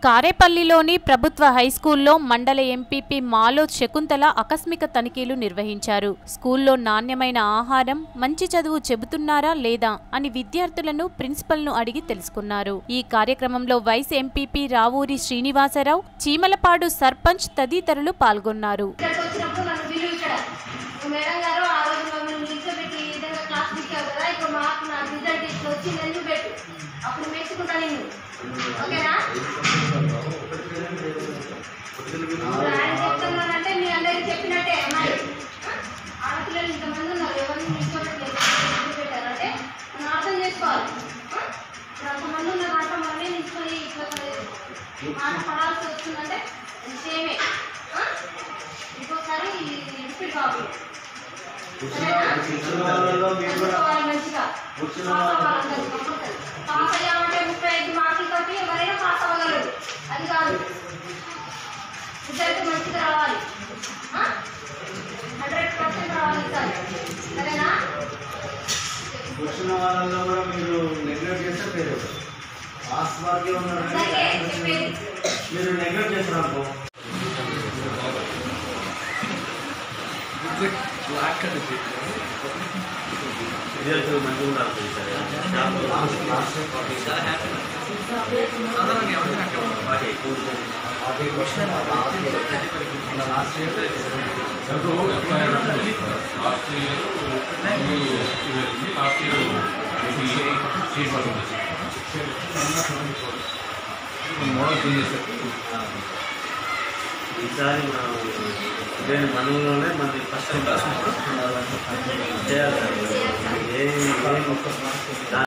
కారేపల్లిలోని ప్రభుత్వ హైస్కూల్లో మండల ఎంపీపీ మాలో శకుంతల ఆకస్మిక తనిఖీలు నిర్వహించారు స్కూల్లో నాణ్యమైన ఆహారం మంచి చదువు చెబుతున్నారా లేదా అని విద్యార్థులను ప్రిన్సిపల్ను అడిగి తెలుసుకున్నారు ఈ కార్యక్రమంలో వైస్ ఎంపీపీ రావూరి శ్రీనివాసరావు చీమలపాడు సర్పంచ్ తదితరులు పాల్గొన్నారు ఇక్కడికి వచ్చినప్పుడు నన్ను పిలువు ఇక్కడ మేడం గారు ఆ రోజు మమ్మల్ని నిల్చోబెట్టి ఈ విధంగా క్లాస్ ఇచ్చావు కదా ఇప్పుడు మాకు నా రిజల్ట్ ఇట్లా వచ్చి ఎందుకు పెట్టు అప్పుడు మెచ్చుకుంటా నిన్ను ఓకేనా ఇప్పుడు ఆయన చెప్తున్నానంటే మీ అందరికి చెప్పినట్టే మరి ఆడపిల్లలు ఇంతమంది ఉన్నారు ఎవరిని నిల్చోబెట్టి ఎందుకు పెట్టారంటే మనం అర్థం చేసుకోవాలి ఆ? ఇప్పుడు అంతమంది ఉన్న దాంట్లో మనమే నిల్చుకొని ఇట్లా మాట పడాల్సి వస్తుందంటే సేమే ఆ? ఇంకోసారి రిపీట్ కావాలి చదువుకోవాలి మంచిగా పాస్ అవ్వాలందరూ కంపల్సరీ పాస్ అయ్యామంటే ముప్పై ఐదు మార్కులు తోటి ఎవరైనా పాస్ అవ్వగలరు అది కాదు రిజల్ట్ మంచిగా రావాలి హండ్రెడ్ పర్సెంట్ రావాలి ఈసారి సరేనా వచ్చిన వాళ్ళలో కూడా మీరు నెగ్లెక్ట్ చేస్తే పేరు పాస్ మార్కే ఉన్నారంటే అలాగే చెప్పేది మీరు నెగ్లెక్ట్ చేస్తారు అనుకో రిజల్ట్ మంచిగా ఉండాలి last last forty question last year last year last year model change చేశారు ఈసారి మనం ఇదే మనలోనే మన ఫస్ట్ క్లాస్ చేయాలి సార్ ఏ ఏ